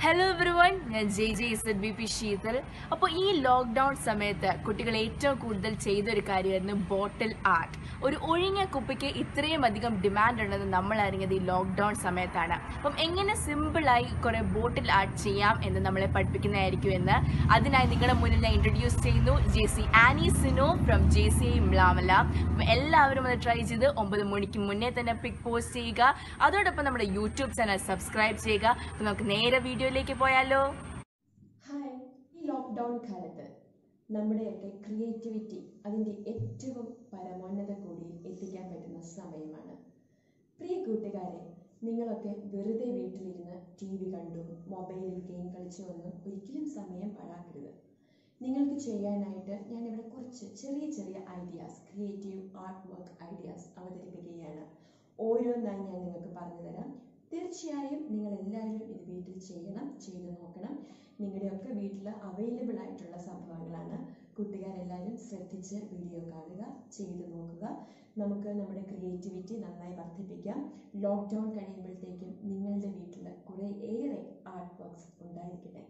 Hello everyone ഞാൻ J J Z B P Sheethal അപ്പോൾ ഈ ലോക്ക്ഡൗൺ സമയത്ത് കുട്ടികൾ ഏറ്റവും കൂടുതൽ ചെയ്തൊരു കാര്യമായിരുന്നു ബോട്ടിൽ ആർട്ട് ഒരു ഒഴിഞ്ഞ കുപ്പിക്ക് ഇത്രയും അധികം ഡിമാൻഡ് ഉണ്ടെന്ന് നമ്മൾ അറിഞ്ഞത് ഈ ലോക്ക്ഡൗൺ സമയത്താണ് അപ്പം എങ്ങനെ സിമ്പിളായി കുറേ ബോട്ടിൽ ആർട്ട് ചെയ്യാം എന്ന് നമ്മളെ പഠിപ്പിക്കുന്നതായിരിക്കും എന്ന് അതിനായി നിങ്ങളുടെ മുന്നിൽ ഞാൻ ഇൻട്രൊഡ്യൂസ് ചെയ്യുന്നു J C Annie Sino from J C Mlamala അപ്പം എല്ലാവരും അത് ട്രൈ ചെയ്ത് ഒമ്പത് മണിക്ക് മുന്നേ തന്നെ പിക് പോസ്റ്റ് ചെയ്യുക അതോടൊപ്പം നമ്മുടെ യൂട്യൂബ് ചാനൽ സബ്സ്ക്രൈബ് ചെയ്യുക അപ്പം നമുക്ക് നേരെ വീഡിയോയിലേക്ക് പോയാലോ ഹായ് ഈ ലോക്ക്ഡൗൺ കാലത്ത് നമ്മുടെയൊക്കെ ക്രിയേറ്റിവിറ്റി അതിൻ്റെ ഏറ്റവും പരമോന്നത കോടിയിൽ എത്തിക്കാൻ പറ്റുന്ന സമയമാണ് പ്രിയ കൂട്ടുകാരെ നിങ്ങളൊക്കെ വെറുതെ വീട്ടിലിരുന്ന് ടി വി കണ്ടു മൊബൈലിൽ ഗെയിം കളിച്ചു ഒന്നും ഒരിക്കലും സമയം പാഴാക്കരുത് നിങ്ങൾക്ക് ചെയ്യാനായിട്ട് ഞാനിവിടെ കുറച്ച് ചെറിയ ചെറിയ ideas creative art work ideas അവതരിപ്പിക്കുകയാണ് ഓരോന്നായി ഞാൻ നിങ്ങൾക്ക് പറഞ്ഞു തരാം തീർച്ചയായും നിങ്ങൾ എല്ലാവരും ഇത് വീട്ടിൽ ചെയ്യണം ചെയ്തു നോക്കണം നിങ്ങളുടെയൊക്കെ വീട്ടിൽ അവൈലബിൾ ആയിട്ടുള്ള സംഭവങ്ങളാണ് കൂട്ടുകാരെല്ലാവരും ശ്രദ്ധിച്ച് വീഡിയോ കാണുക ചെയ്തു നോക്കുക നമുക്ക് നമ്മുടെ ക്രിയേറ്റിവിറ്റി നന്നായി വർദ്ധിപ്പിക്കാം ലോക്ക്ഡൗൺ കഴിയുമ്പോഴത്തേക്കും നിങ്ങളുടെ വീട്ടിൽ കുറേ ഏറെ ആർട്ട് വർക്ക്സ് ഉണ്ടായിരിക്കട്ടെ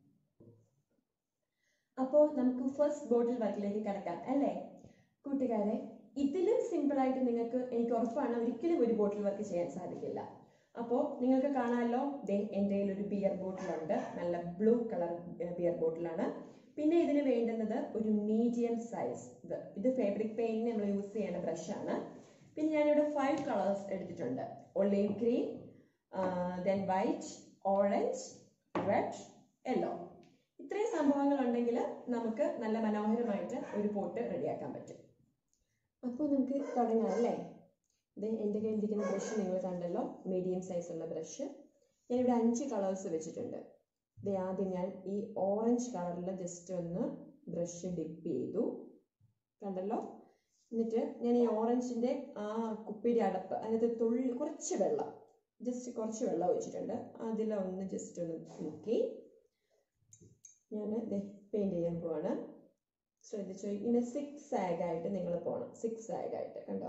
അപ്പോൾ നമുക്ക് ഫസ്റ്റ് ബോട്ടിൽ വർക്കിലേക്ക് കിടക്കാം അല്ലേ കൂട്ടുകാരെ ഇതിലും സിമ്പിളായിട്ട് നിങ്ങൾക്ക് എനിക്ക് ഉറപ്പാണ് ഒരിക്കലും ഒരു ബോട്ടിൽ വർക്ക് ചെയ്യാൻ സാധിക്കില്ല അപ്പോൾ നിങ്ങൾക്ക് കാണാമല്ലോ ദേ എൻ്റെ കയ്യിൽ ഒരു ബിയർ ബോട്ടിലുണ്ട് നല്ല ബ്ലൂ കളർ ബിയർ ബോട്ടിലാണ് പിന്നെ ഇതിന് വേണ്ടുന്നത് ഒരു മീഡിയം സൈസ് ഇത് ഇത് ഫാബ്രിക് പെയിന്റിന് നമ്മൾ യൂസ് ചെയ്യുന്ന ബ്രഷാണ് പിന്നെ ഞാനിവിടെ ഫൈവ് കളേഴ്സ് എടുത്തിട്ടുണ്ട് olive green then white orange red yellow ഇത്രയും സംഭവങ്ങൾ ഉണ്ടെങ്കിൽ നമുക്ക് നല്ല മനോഹരമായിട്ട് ഒരു പോട്ട് റെഡിയാക്കാൻ പറ്റും അപ്പോൾ നമുക്ക് തുടങ്ങാം അല്ലേ ഇത് എൻ്റെ കയ്യിലിരിക്കുന്ന ബ്രഷ് നിങ്ങൾ കണ്ടല്ലോ മീഡിയം സൈസ് ഉള്ള ബ്രഷ് ഞാനിവിടെ അഞ്ച് കളേഴ്സ് വെച്ചിട്ടുണ്ട് ഇത് ആദ്യം ഞാൻ ഈ ഓറഞ്ച് കളറിൽ ജസ്റ്റ് ഒന്ന് ബ്രഷ് ഡിപ്പ് ചെയ്തു കണ്ടല്ലോ എന്നിട്ട് ഞാൻ ഈ ഓറഞ്ചിൻ്റെ ആ കുപ്പിയുടെ അടപ്പ് അതിനകത്ത് തുള്ളി കുറച്ച് വെള്ളം ജസ്റ്റ് കുറച്ച് വെള്ളം ഒഴിച്ചിട്ടുണ്ട് അതിലൊന്ന് ജസ്റ്റ് ഒന്ന് മുക്കി ഞാൻ പെയിൻറ് ചെയ്യാൻ പോവാണ് ശ്രദ്ധിച്ചു ഇങ്ങനെ സിക്സ് ആയിട്ട് നിങ്ങൾ പോകണം സിക്സ് ആയിട്ട് കണ്ടോ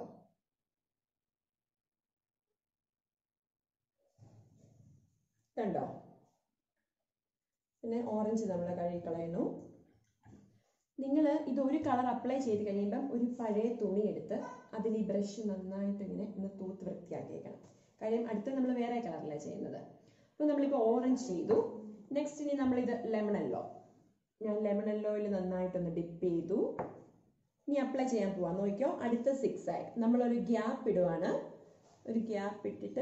കണ്ടോ പിന്നെ ഓറഞ്ച് നമ്മൾ കഴുകിക്കളയുന്നു നിങ്ങൾ ഇത് ഒരു കളർ അപ്ലൈ ചെയ്ത് കഴിയുമ്പം ഒരു പഴയ തുണി എടുത്ത് അതിൽ ഈ ബ്രഷ് നന്നായിട്ട് ഇങ്ങനെ ഒന്ന് തൂത്ത് വൃത്തിയാക്കിയേക്കണം കാര്യം അടുത്ത നമ്മൾ വേറെ കളറിലാണ് ചെയ്യുന്നത് അപ്പോൾ നമ്മളിപ്പോൾ ഓറഞ്ച് ചെയ്തു നെക്സ്റ്റ് ഇനി നമ്മളിത് ലെമൺ എല്ലോ ഞാൻ ലെമൺ എല്ലോയിൽ നന്നായിട്ടൊന്ന് ഡിപ്പ് ചെയ്തു ഇനി അപ്ലൈ ചെയ്യാൻ പോവാം നോക്കിയോ അടുത്ത സിക്സ് ആയി നമ്മളൊരു ഗ്യാപ്പ് ഇടുവാണ് ഒരു ഗ്യാപ്പ് ഇട്ടിട്ട്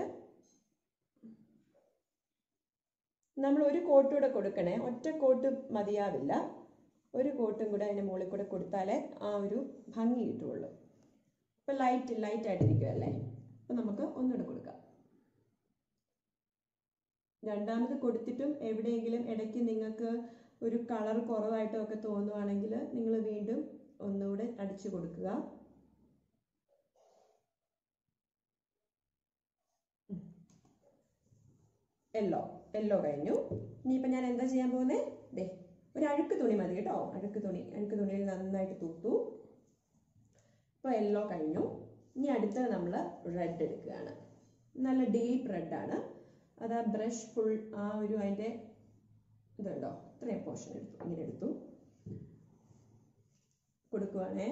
നമ്മൾ ഒരു കോട്ട് കൂടെ കൊടുക്കണേ ഒറ്റ കോട്ട് മതിയാവില്ല ഒരു കോട്ടും കൂടെ അതിൻ്റെ മുകളിൽ കൂടെ കൊടുത്താലേ ആ ഒരു ഭംഗി കിട്ടുള്ളൂ ഇപ്പം ലൈറ്റ് ലൈറ്റ് ആയിട്ടിരിക്കുമല്ലേ അപ്പം നമുക്ക് ഒന്നുകൂടെ കൊടുക്കാം രണ്ടാമത് കൊടുത്തിട്ടും എവിടെയെങ്കിലും ഇടയ്ക്ക് നിങ്ങൾക്ക് ഒരു കളർ കുറവായിട്ടോ ഒക്കെ തോന്നുവാണെങ്കിൽ നിങ്ങൾ വീണ്ടും ഒന്നുകൂടെ അടിച്ചു കൊടുക്കുക യെല്ലോ യെല്ലോ കഴിഞ്ഞു ഇനിയിപ്പോൾ ഞാൻ എന്താ ചെയ്യാൻ പോകുന്നത് ദേ ഒരു അഴുക്ക് തുണി മതി കേട്ടോ അഴുക്ക് തുണി അഴുക്ക് തുണിയിൽ നന്നായിട്ട് തൂത്തു ഇപ്പോൾ യെല്ലോ കഴിഞ്ഞു ഇനി അടുത്തത് നമ്മൾ റെഡ് എടുക്കുകയാണ് നല്ല ഡീപ്പ് റെഡാണ് അത് ആ ബ്രഷ് ഫുൾ ആ ഒരു അതിൻ്റെ ഇതുണ്ടോ ഇത്രയും പോർഷൻ എടുത്തു ഇങ്ങനെ എടുത്തു കൊടുക്കുവാണേ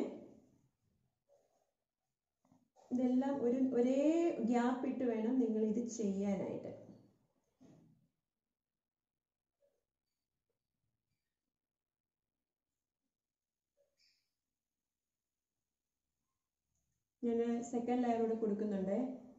ഇതെല്ലാം ഒരു ഒരേ ഗ്യാപ്പ് ഇട്ട് വേണം നിങ്ങൾ ഇത് ചെയ്യാനായിട്ട് ഞാൻ സെക്കൻഡ് ലെയർ കൂടെ കൊടുക്കുന്നുണ്ട്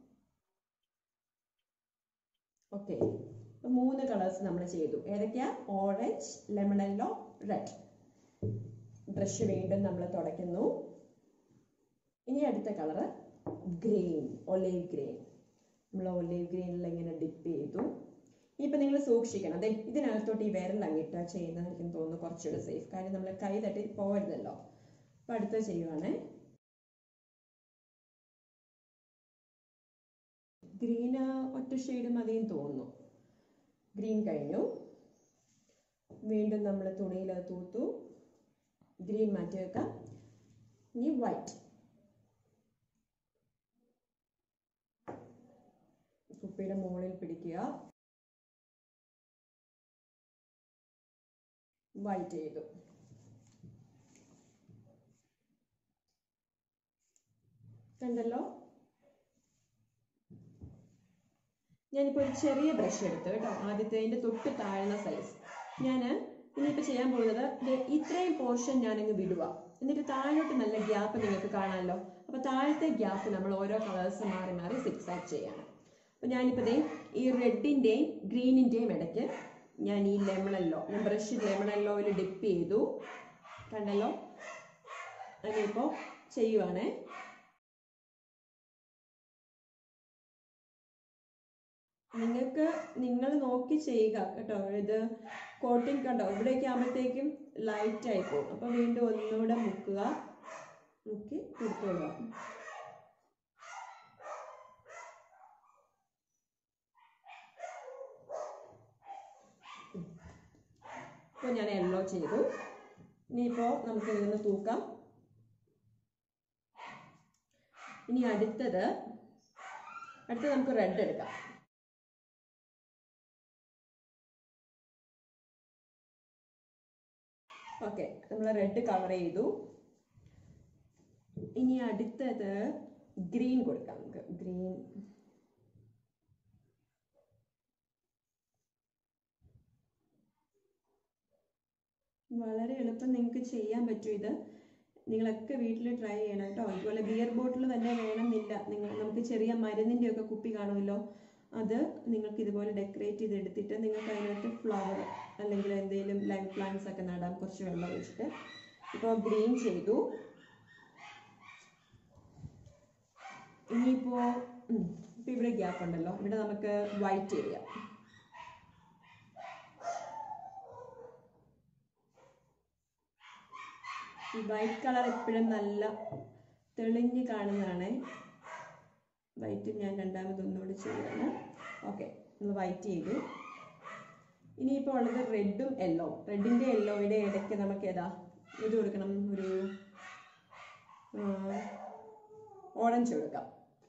ഓക്കെ മൂന്ന് കളേഴ്സ് നമ്മൾ ചെയ്തു ഏതൊക്കെയാ orange lemon yellow red brush വീണ്ടും നമ്മൾ തുടയ്ക്കുന്നു ഇനി അടുത്ത കളറ് ഗ്രീൻ ഒലീവ് ഗ്രീൻ നമ്മൾ ഒലീവ് ഗ്രീനിൽ ഇങ്ങനെ ഡിപ്പ് ചെയ്തു ഇനിയിപ്പോൾ നിങ്ങൾ സൂക്ഷിക്കണം അതെ ഇതിനകത്തോട്ട് ഈ വിരൽ അങ്ങിട്ടാ ചെയ്യുന്നതായിരിക്കും തോന്നുന്നു കുറച്ചുകൂടെ സേഫ് കാര്യം നമ്മൾ കൈ തട്ടി പോകരുതല്ലോ അപ്പോൾ അടുത്തത് ചെയ്യുവാണേ ഗ്രീന് ഒറ്റ ഷെയ്ഡ് മതിയെന്ന് തോന്നുന്നു ഗ്രീൻ കഴിഞ്ഞു വീണ്ടും നമ്മൾ തുണിയിൽ തൂത്തു ഗ്രീൻ മാറ്റി വെക്കാം ഇനി വൈറ്റ് കുപ്പിയുടെ മുകളിൽ പിടിക്കുക വൈറ്റ് ചെയ്തു കണ്ടല്ലോ ഞാനിപ്പോൾ ഒരു ചെറിയ ബ്രഷ് എടുത്തു കേട്ടോ ആദ്യത്തെ അതിൻ്റെ തൊട്ട് താഴ്ന്ന സൈസ് ഞാൻ ഇനിയിപ്പോൾ ചെയ്യാൻ പോകുന്നത് ദേ ഇത്രയും പോർഷൻ ഞാനങ്ങ് വിടുക എന്നിട്ട് താഴോട്ട് നല്ല ഗ്യാപ്പ് നിങ്ങൾക്ക് കാണാമല്ലോ അപ്പോൾ താഴത്തെ ഗ്യാപ്പ് നമ്മൾ ഓരോ കളേഴ്സ് മാറി മാറി സിക്സ് ആക്ട് ചെയ്യണം അപ്പോൾ ഞാനിപ്പോൾ ദേ ഈ റെഡിൻ്റെയും ഗ്രീനിൻ്റെയും ഇടയ്ക്ക് ഞാൻ ഈ ലെമണല്ലോ ഞാൻ ബ്രഷ് ലെമണല്ലോയിൽ ഡിപ്പ് ചെയ്തു കണ്ടല്ലോ അതിനിപ്പോൾ ചെയ്യുവാണേ നിങ്ങൾക്ക് നിങ്ങൾ നോക്കി ചെയ്യുക കേട്ടോ ഇത് കോട്ടിങ് കണ്ടോ ഇവിടേക്ക് ആകുമ്പോഴത്തേക്കും ലൈറ്റ് ആയി പോകും അപ്പോൾ വീണ്ടും ഒന്നുകൂടെ മുക്കുക മുക്കി കൊടുത്തോളുക ഇപ്പോൾ ഞാൻ യെല്ലോ ചെയ്തു ഇനിയിപ്പോൾ നമുക്ക് ഇതൊന്ന് തൂക്കാം ഇനി അടുത്തത് അടുത്തത് നമുക്ക് റെഡ് എടുക്കാം ഓക്കെ നമ്മൾ റെഡ് കവർ ചെയ്തു ഇനി അടുത്തത് ഗ്രീൻ കൊടുക്കാം നമുക്ക് ഗ്രീൻ വളരെ എളുപ്പം നിങ്ങൾക്ക് ചെയ്യാൻ പറ്റും ഇത് നിങ്ങളൊക്കെ വീട്ടിൽ ട്രൈ ചെയ്യണം കേട്ടോ ഇതുപോലെ ബിയർ ബോട്ടിൽ തന്നെ വേണമെന്നില്ല നിങ്ങൾ നമുക്ക് ചെറിയ മരുന്നിൻ്റെ ഒക്കെ കുപ്പി കാണുമല്ലോ അത് നിങ്ങൾക്ക് ഇതുപോലെ ഡെക്കറേറ്റ് ചെയ്ത് എടുത്തിട്ട് നിങ്ങൾക്ക് അതിനകത്ത് ഫ്ലവർ അല്ലെങ്കിൽ എന്തെങ്കിലും ലൈവ് പ്ലാന്റ്സ് ഒക്കെ നടാം കുറച്ച് വെള്ളം ഒഴിച്ചിട്ട് ഇപ്പോൾ ഗ്രീൻ ചെയ്തു ഇനിയിപ്പോൾ ഇപ്പോൾ ഇവിടെ ഗ്യാപ്പ് ഉണ്ടല്ലോ ഇവിടെ നമുക്ക് വൈറ്റ് ചെയ്യാം ഈ വൈറ്റ് കളർ എപ്പോഴും നല്ല തെളിഞ്ഞ് കാണുന്നതാണ് വൈറ്റ് ഞാൻ രണ്ടാമത് ഒന്നുകൂടി ചെയ്യുകയാണ് ഓക്കെ നമ്മൾ വൈറ്റ് ചെയ്തു ഇനിയിപ്പോൾ ഉള്ളത് റെഡും യെല്ലോ റെഡിൻ്റെ യെല്ലോയുടെ ഇടയ്ക്ക് നമുക്ക് ഏതാ ഇത് കൊടുക്കണം ഒരു ഓറഞ്ച് കൊടുക്കാം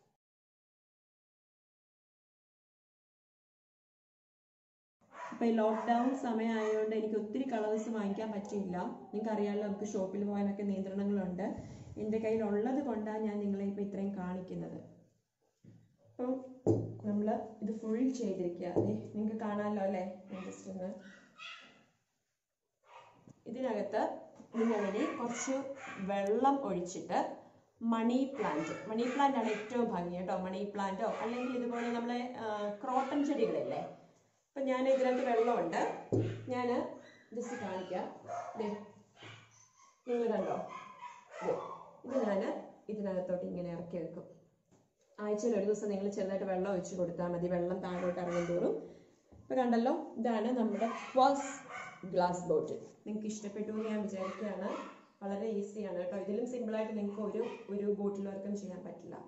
അപ്പോൾ ഈ ലോക്ക്ഡൗൺ സമയമായതുകൊണ്ട് എനിക്ക് ഒത്തിരി കളേഴ്സ് വാങ്ങിക്കാൻ പറ്റിയില്ല നിങ്ങൾക്ക് അറിയാമല്ലോ നമുക്ക് ഷോപ്പിൽ പോകാനൊക്കെ നിയന്ത്രണങ്ങളുണ്ട് എൻ്റെ കയ്യിലുള്ളത് കൊണ്ടാണ് ഞാൻ നിങ്ങളെ ഇപ്പോൾ ഇത്രയും കാണിക്കുന്നത് അപ്പം നമ്മൾ ഇത് ഫുൾ ചെയ്തിരിക്കുക അതെ നിങ്ങൾക്ക് കാണാമല്ലോ അല്ലേ ഞാൻ ജസ്റ്റ് ഒന്ന് ഇതിനകത്ത് നിങ്ങളിനി കുറച്ച് വെള്ളം ഒഴിച്ചിട്ട് മണി പ്ലാന്റ് മണി പ്ലാന്റ് ആണ് ഏറ്റവും ഭംഗി കേട്ടോ മണി പ്ലാന്റോ അല്ലെങ്കിൽ ഇതുപോലെ നമ്മളെ ക്രോട്ടൺ ചെടികളില്ലേ അപ്പം ഞാൻ ഇതിനകത്ത് വെള്ളമുണ്ട് ഞാൻ ജസ്റ്റ് കാണിക്കാം ദേ നിങ്ങൾ കണ്ടോ ദേ ഇത് ഞാൻ ഇതിനകത്തോട്ട് ഇങ്ങനെ ഇറക്കി വെക്കും ആഴ്ചയിൽ ഒരു ദിവസം നിങ്ങൾ ചെറുതായിട്ട് വെള്ളം ഒഴിച്ച് കൊടുത്താൽ മതി വെള്ളം താഴോട്ട് ഇറങ്ങും തോറും ഇപ്പം കണ്ടല്ലോ ഇതാണ് നമ്മുടെ ഫസ്റ്റ് ഗ്ലാസ് ബോട്ടിൽ നിങ്ങൾക്ക് ഇഷ്ടപ്പെട്ടു എന്ന് ഞാൻ വിചാരിക്കുകയാണ് വളരെ ഈസിയാണ് കേട്ടോ ഇതിലും സിമ്പിളായിട്ട് നിങ്ങൾക്ക് ഒരു ഒരു ബോട്ടിൽ വർക്കും ചെയ്യാൻ പറ്റില്ല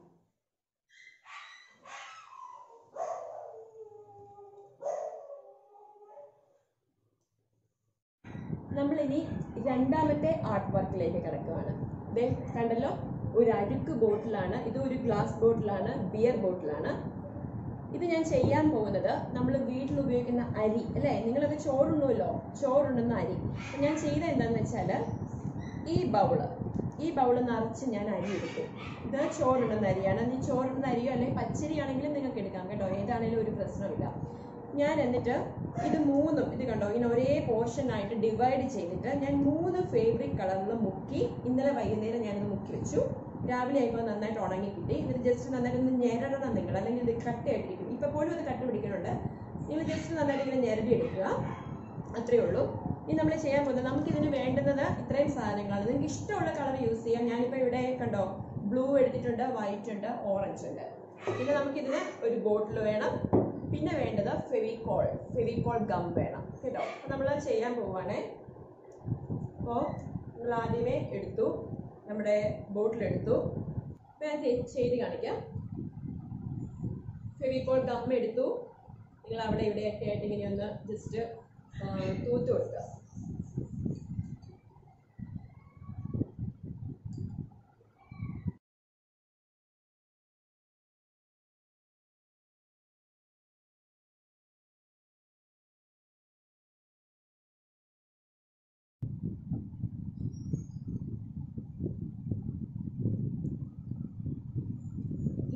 നമ്മളിനി രണ്ടാമത്തെ ആർട്ട് വർക്കിലേക്ക് കിടക്കുകയാണ് ദേ കണ്ടല്ലോ ഒരു അഴുക്ക് ബോട്ടിലാണ് ഇത് ഒരു ഗ്ലാസ് ബോട്ടിലാണ് ബിയർ ബോട്ടിലാണ് ഇത് ഞാൻ ചെയ്യാൻ പോകുന്നത് നമ്മൾ വീട്ടിൽ ഉപയോഗിക്കുന്ന അരി അല്ലേ നിങ്ങളൊക്കെ ചോറുണ്ണുമല്ലോ ചോറുണ്ണുന്ന അരി അപ്പം ഞാൻ ചെയ്ത എന്താണെന്ന് വെച്ചാൽ ഈ ബൗള് ഈ ബൗള് നിറച്ച് ഞാൻ അരി എടുത്തു ഇത് ചോറുണ്ണുന്ന അരിയാണ് ഈ ചോറുണ്ണുന്ന അരിയോ അല്ലെങ്കിൽ പച്ചരി ആണെങ്കിലും നിങ്ങൾക്ക് എടുക്കാം കേട്ടോ ഏതാണെങ്കിലും ഒരു പ്രശ്നമില്ല ഞാൻ എന്നിട്ട് ഇത് മൂന്നും ഇത് കണ്ടോ ഇങ്ങനെ ഒരേ പോർഷൻ ആയിട്ട് ഡിവൈഡ് ചെയ്തിട്ട് ഞാൻ മൂന്ന് ഫേവറിറ്റ് കളറിൽ മുക്കി ഇന്നലെ വൈകുന്നേരം ഞാനിത് മുക്കി വെച്ചു രാവിലെ ആയപ്പോൾ നന്നായിട്ട് ഉണങ്ങി കിട്ടി ഇത് ജസ്റ്റ് നന്നായിട്ട് ഒന്ന് ഞെരടണം നിങ്ങൾ അല്ലെങ്കിൽ ഇത് കട്ടയായിട്ടിരിക്കും ഇപ്പം പോലും ഇത് കട്ട പിടിക്കുന്നുണ്ട് നിങ്ങൾ ജസ്റ്റ് നന്നായിട്ട് ഇങ്ങനെ ഞെരടി എടുക്കുക അത്രയേ ഉള്ളൂ ഇനി നമ്മൾ ചെയ്യാൻ പോകുന്നത് നമുക്ക് ഇതിന് വേണ്ടുന്നത് ഇത്രയും സാധനങ്ങളാണ് നിങ്ങൾക്ക് ഇഷ്ടമുള്ള കളർ യൂസ് ചെയ്യാം ഞാനിപ്പോൾ ഇവിടെ കണ്ടോ ബ്ലൂ എടുത്തിട്ടുണ്ട് വൈറ്റ് ഉണ്ട് ഓറഞ്ച് ഉണ്ട് പിന്നെ നമുക്കിതിന് ഒരു ബോട്ടിൽ വേണം പിന്നെ വേണ്ടത് ഫെവിക്കോൾ ഫെവിക്കോൾ ഗം വേണം കേട്ടോ അപ്പോൾ നമ്മൾ ചെയ്യാൻ പോവുകയാണേ അപ്പോൾ നമ്മൾ ആദ്യമേ എടുത്തു നമ്മുടെ ബോട്ടിലെടുത്തു അപ്പോൾ ഞാൻ ചെ- ചെയ്ത് കാണിക്കാം ഫെവിക്കോൾ ഗം എടുത്തു നിങ്ങൾ അവിടെ ഇവിടെയൊക്കെ ആയിട്ട് ഇങ്ങനെ ഒന്ന് ജസ്റ്റ് തൂത്ത് കൊടുക്കുക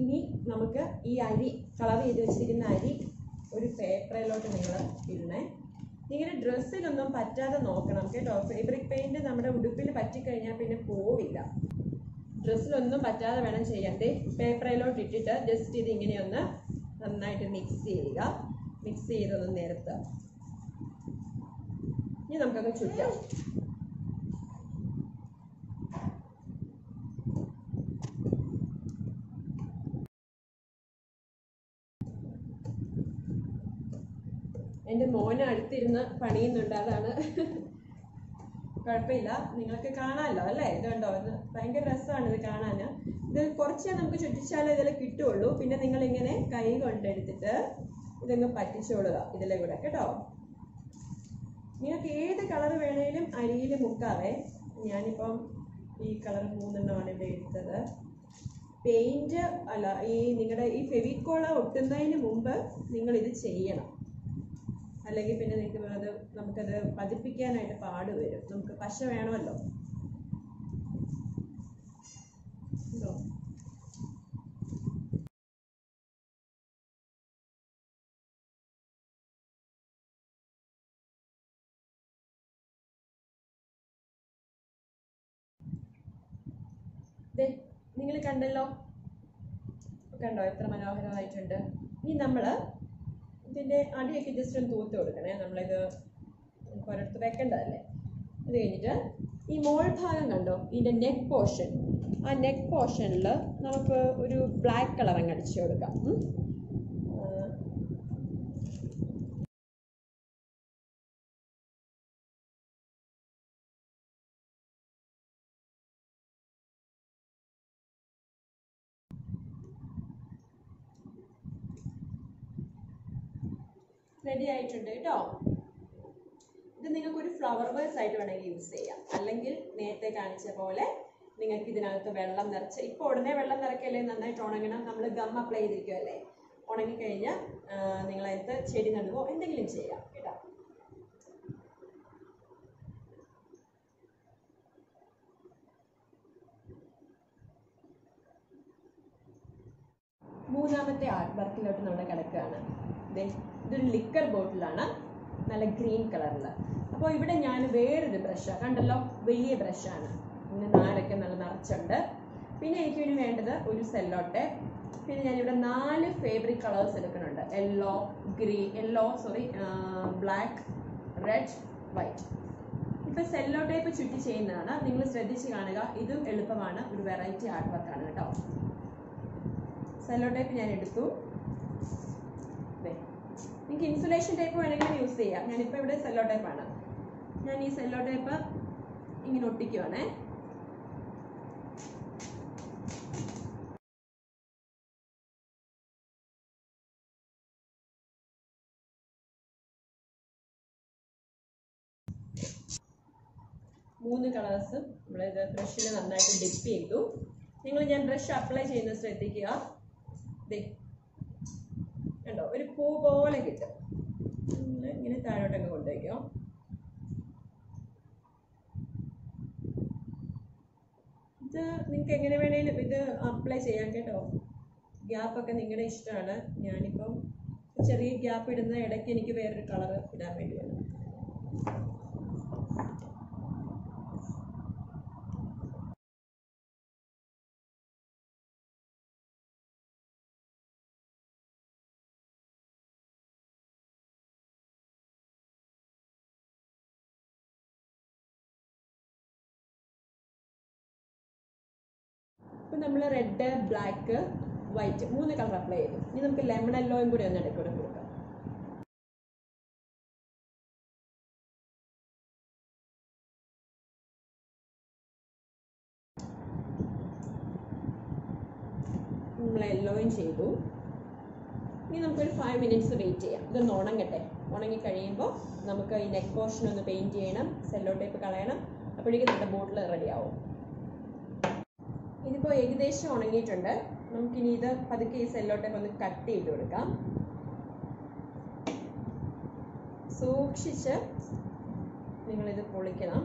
ഇനി നമുക്ക് ഈ അരി കളർ ചെയ്ത് വെച്ചിരിക്കുന്ന അരി ഒരു പേപ്പറിലോട്ട് നിങ്ങൾ ഇടണേ നിങ്ങളുടെ ഡ്രസ്സിലൊന്നും പറ്റാതെ നോക്കണം കേട്ടോ ഫേബ്രിക് പെയിന്റ് നമ്മുടെ ഉടുപ്പിൽ പറ്റിക്കഴിഞ്ഞാൽ പിന്നെ പോവില്ല ഡ്രസ്സിലൊന്നും പറ്റാതെ വേണം ചെയ്യാൻ ദേ പേപ്പറിലോട്ട് ഇട്ടിട്ട് ജസ്റ്റ് ഇത് ഇങ്ങനെയൊന്ന് നന്നായിട്ട് മിക്സ് ചെയ്യുക മിക്സ് ചെയ്തൊന്ന് നിരത്തുക ഇനി നമുക്കങ്ങ് ചുറ്റാം എൻ്റെ മോന് അടുത്തിരുന്ന് പണിയുന്നുണ്ട് അതാണ് കുഴപ്പമില്ല നിങ്ങൾക്ക് കാണാമല്ലോ അല്ലേ ഇത് കണ്ടോ ഇത് ഭയങ്കര രസമാണ് ഇത് കാണാൻ ഇത് കുറച്ചേ നമുക്ക് ചുറ്റിച്ചാലേ ഇതിൽ കിട്ടുള്ളൂ പിന്നെ നിങ്ങൾ ഇങ്ങനെ കൈ കൊണ്ടെടുത്തിട്ട് ഇതങ്ങ് പറ്റിച്ചോളുക ഇതിലെ കൂടെ കേട്ടോ നിങ്ങൾക്ക് ഏത് കളർ വേണേലും അരിയിൽ മുക്കാവേ ഞാനിപ്പം ഈ കളർ മൂന്നെണ്ണമാണ് ഇവിടെ എടുത്തത് പെയിന്റ് അല്ല ഈ നിങ്ങളുടെ ഈ ഫെവിക്കോള ഒട്ടുന്നതിന് മുമ്പ് നിങ്ങൾ ഇത് ചെയ്യണം അല്ലെങ്കിൽ പിന്നെ നിങ്ങൾക്ക് അത് നമുക്കത് പതിപ്പിക്കാനായിട്ട് പാട് വരും നമുക്ക് പശ വേണമല്ലോ ഉണ്ടോ? നിങ്ങൾ കണ്ടല്ലോ കണ്ടോ എത്ര മനോഹരമായിട്ടുണ്ട് ഇനി നമ്മൾ ഇതിൻ്റെ അടിയൊക്കെ ജസ്റ്റ് ഒന്ന് തൂത്ത് കൊടുക്കണേ നമ്മളിത് ഒരിടത്ത് വെക്കേണ്ടതല്ലേ അത് കഴിഞ്ഞിട്ട് ഈ മോൾ ഭാഗം കണ്ടോ ഇതിൻ്റെ നെക്ക് പോർഷൻ ആ നെക്ക് പോർഷനിൽ നമുക്ക് ഒരു ബ്ലാക്ക് കളർ അങ്ങ് അടിച്ചു കൊടുക്കാം ഉം. ആ, റെഡി ആയിട്ടുണ്ട് കേട്ടോ ഇത് നിങ്ങൾക്ക് ഒരു ഫ്ലവർ വേസ് ആയിട്ട് വേണമെങ്കിൽ യൂസ് ചെയ്യാം അല്ലെങ്കിൽ നേരത്തെ കാണിച്ച പോലെ നിങ്ങൾക്ക് ഇതിനകത്ത് വെള്ളം നിറച്ച് ഇപ്പോൾ ഉടനെ വെള്ളം നിറയ്ക്കല്ലേ നന്നായിട്ട് ഉണങ്ങണം നമ്മൾ ഗം അപ്ലൈ ചെയ്തിരിക്കുമല്ലേ ഉണങ്ങിക്കഴിഞ്ഞാൽ നിങ്ങളതിനകത്ത് ചെടി നടുവോ എന്തെങ്കിലും ചെയ്യാം കേട്ടോ മൂന്നാമത്തെ ആർട്ട് വർക്കിലോട്ട് നമ്മൾ കിടക്കുകയാണ് ദേ, ഇതൊരു ലിക്കർ ബോട്ടിലാണ് നല്ല ഗ്രീൻ കളറിൽ അപ്പോൾ ഇവിടെ ഞാൻ വേറൊരു ബ്രഷ് കണ്ടല്ലോ വലിയ ബ്രഷാണ് ഇങ്ങനെ നാരൊക്കെ നല്ല നിറച്ചുണ്ട് പിന്നെ എനിക്ക് ഇനി വേണ്ടത് ഒരു സെല്ലോട്ടെ പിന്നെ ഞാനിവിടെ നാല് ഫേബ്രിക് കളേഴ്സ് എടുക്കുന്നുണ്ട് yellow green yellow sorry black red white ഇപ്പൊ സെല്ലോ ടൈപ്പ് ചുറ്റി ചെയ്യുന്നതാണ് നിങ്ങൾ ശ്രദ്ധിച്ച് കാണുക ഇതും എളുപ്പമാണ് ഒരു വെറൈറ്റി ആർട്ട് വർക്കാണ് കേട്ടോ സെല്ലോ ടൈപ്പ് ഞാൻ എടുത്തു ദേ. നിങ്ങൾക്ക് ഇൻസുലേഷൻ ടൈപ്പ് വേണമെങ്കിൽ യൂസ് ചെയ്യാം ഞാനിപ്പോൾ ഇവിടെ സെല്ലോ ടൈപ്പാണ് ഞാൻ ഈ സെല്ലോ ടൈപ്പ് ഇങ്ങനെ ഒട്ടിക്കുവാണേ മൂന്ന് കളേഴ്സും നമ്മളിത് ബ്രഷിൽ നന്നായിട്ട് ഡിപ്പ് ചെയ്തു നിങ്ങൾ ഞാൻ ബ്രഷ് അപ്ലൈ ചെയ്യുന്നത് ശ്രദ്ധിക്കുക ദേ കണ്ടോ ഒരു പൂ പോലെ കിട്ടും ഇങ്ങനെ ഇങ്ങനെ താഴോട്ടങ്ങ് കൊണ്ടുവയ്ക്കോ ഇത് നിങ്ങൾക്ക് എങ്ങനെ വേണേലും ഇത് അപ്ലൈ ചെയ്യാം കേട്ടോ ഗ്യാപ്പൊക്കെ നിങ്ങളുടെ ഇഷ്ടമാണ് ഞാനിപ്പം ചെറിയ ഗ്യാപ്പ് ഇടുന്ന ഇടയ്ക്ക് എനിക്ക് വേറൊരു കളർ ഇടാൻ വേണ്ടിയാണ് ഇപ്പം നമ്മൾ റെഡ് ബ്ലാക്ക് വൈറ്റ് മൂന്ന് കളർ അപ്ലൈ ചെയ്തു ഇനി നമുക്ക് ലെമൺ യെല്ലോയും കൂടി ഒന്ന് ഇടയ്ക്കൂടെ കൊടുക്കാം നമ്മൾ യെല്ലോയും ചെയ്തു ഇനി നമുക്കൊരു ഫൈവ് മിനിറ്റ്സ് വെയിറ്റ് ചെയ്യാം ഇതൊന്ന് ഉണങ്ങട്ടെ ഉണങ്ങി കഴിയുമ്പോൾ നമുക്ക് ഈ നെക്ക് പോർഷൻ ഒന്ന് പെയിൻറ്റ് ചെയ്യണം സെല്ലോ ടേപ്പ് കളയണം അപ്പോഴേക്കും നമ്മുടെ ബോട്ടിൽ റെഡി ആവും ഇതിപ്പോൾ ഏകദേശം ഉണങ്ങിയിട്ടുണ്ട് നമുക്കിനി ഇത് പതുക്കെ ഈ സെല്ലോ ടേപ്പ് ഒന്ന് കട്ട് ചെയ്ത് കൊടുക്കാം സൂക്ഷിച്ച് നിങ്ങളിത് പൊളിക്കണം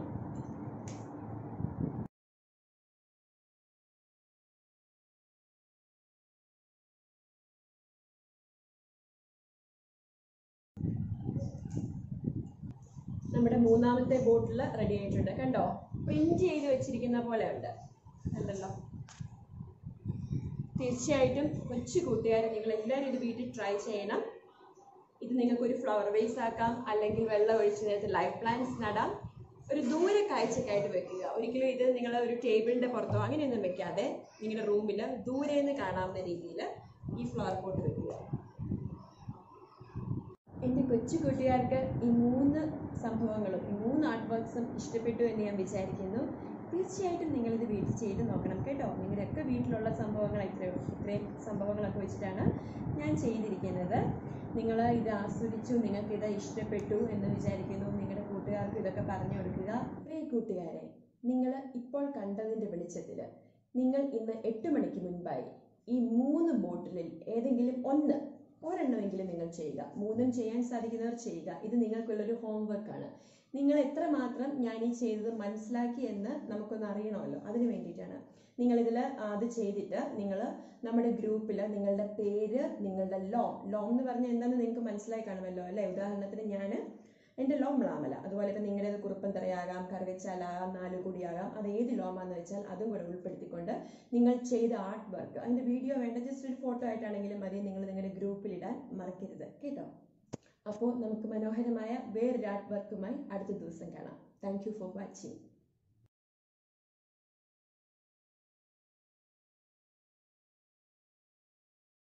നമ്മുടെ മൂന്നാമത്തെ ബോട്ടിൽ റെഡി ആയിട്ടുണ്ട് കണ്ടോ പ്രിന്റ് ചെയ്ത് വെച്ചിരിക്കുന്ന പോലെ ഉണ്ട് കണ്ടല്ലോ തീർച്ചയായിട്ടും കൊച്ചു കൂട്ടുകാരെ നിങ്ങൾ എല്ലാവരും ഇത് വീട്ടിൽ ട്രൈ ചെയ്യണം ഇത് നിങ്ങൾക്ക് ഒരു ഫ്ലവർ വേസ് ആക്കാം അല്ലെങ്കിൽ വെള്ളം ഒഴിച്ച് നേരത്തെ ലൈഫ് പ്ലാന്റ്സ് നടാം ഒരു ദൂരെ കാഴ്ചക്കായിട്ട് വെക്കുക ഒരിക്കലും ഇത് നിങ്ങൾ ഒരു ടേബിളിന്റെ പുറത്തോ അങ്ങനെയൊന്നും വെക്കാതെ നിങ്ങളുടെ റൂമിൽ ദൂരെ നിന്ന് കാണാവുന്ന രീതിയിൽ ഈ ഫ്ലവർ പോട്ട് വെക്കുക എൻ്റെ കൊച്ചു കൂട്ടുകാർക്ക് ഈ മൂന്ന് സംഭവങ്ങളും ഈ മൂന്ന് ആർട്ട് വർക്ക്സും ഇഷ്ടപ്പെട്ടു എന്ന് ഞാൻ വിചാരിക്കുന്നു തീർച്ചയായിട്ടും നിങ്ങളിത് വീട്ടിൽ ചെയ്ത് നോക്കണം കേട്ടോ നിങ്ങളുടെയൊക്കെ വീട്ടിലുള്ള സംഭവങ്ങൾ ഇത്രയും ഇത്രയും സംഭവങ്ങളൊക്കെ വെച്ചിട്ടാണ് ഞാൻ ചെയ്തിരിക്കുന്നത് നിങ്ങൾ ഇത് ആസ്വദിച്ചു നിങ്ങൾക്ക് ഇത് ഇഷ്ടപ്പെട്ടു എന്ന് വിചാരിക്കുന്നു നിങ്ങളുടെ കൂട്ടുകാർക്ക് ഇതൊക്കെ പറഞ്ഞു കൊടുക്കുക പ്രിയ കൂട്ടുകാരെ നിങ്ങൾ ഇപ്പോൾ കണ്ടതിൻ്റെ വെളിച്ചത്തിൽ നിങ്ങൾ ഇന്ന് എട്ട് മണിക്ക് മുൻപായി ഈ മൂന്ന് ബോട്ടിലിൽ ഏതെങ്കിലും ഒന്ന് ഒരെണ്ണമെങ്കിലും നിങ്ങൾ ചെയ്യുക മൂന്നും ചെയ്യാൻ സാധിക്കുന്നവർ ചെയ്യുക ഇത് നിങ്ങൾക്കുള്ളൊരു ഹോംവർക്ക് ആണ് നിങ്ങൾ എത്രമാത്രം ഞാൻ ഈ ചെയ്തത് മനസ്സിലാക്കി എന്ന് നമുക്കൊന്ന് അറിയണമല്ലോ അതിന് വേണ്ടിയിട്ടാണ് നിങ്ങളിതിൽ അത് ചെയ്തിട്ട് നിങ്ങൾ നമ്മുടെ ഗ്രൂപ്പിൽ നിങ്ങളുടെ പേര് നിങ്ങളുടെ ലോം ലോം എന്ന് പറഞ്ഞാൽ എന്താണെന്ന് നിങ്ങൾക്ക് മനസ്സിലായി കാണുമല്ലോ അല്ലേ ഉദാഹരണത്തിന് ഞാൻ എൻ്റെ ലോം മ്ലാമല അതുപോലെ ഇപ്പം നിങ്ങളുടേത് കുറുപ്പന്തറയാകാം കറുവച്ചാലാകാം നാലുകൂടിയാകാം അത് ഏത് ലോമാന്ന് വെച്ചാൽ അതും കൂടെ ഉൾപ്പെടുത്തിക്കൊണ്ട് നിങ്ങൾ ചെയ്ത ആർട്ട് വർക്ക് അതിൻ്റെ വീഡിയോ വേണ്ട ജസ്റ്റ് ഒരു ഫോട്ടോ ആയിട്ടാണെങ്കിലും മതി നിങ്ങൾ നിങ്ങളുടെ ഗ്രൂപ്പിലിടാൻ മറക്കരുത് കേട്ടോ അപ്പോൾ നമുക്ക് മനോഹരമായ വേറൊരു ആർട്ട് വർക്കുമായി അടുത്ത ദിവസം കാണാം താങ്ക് യു ഫോർ വാച്ചിങ്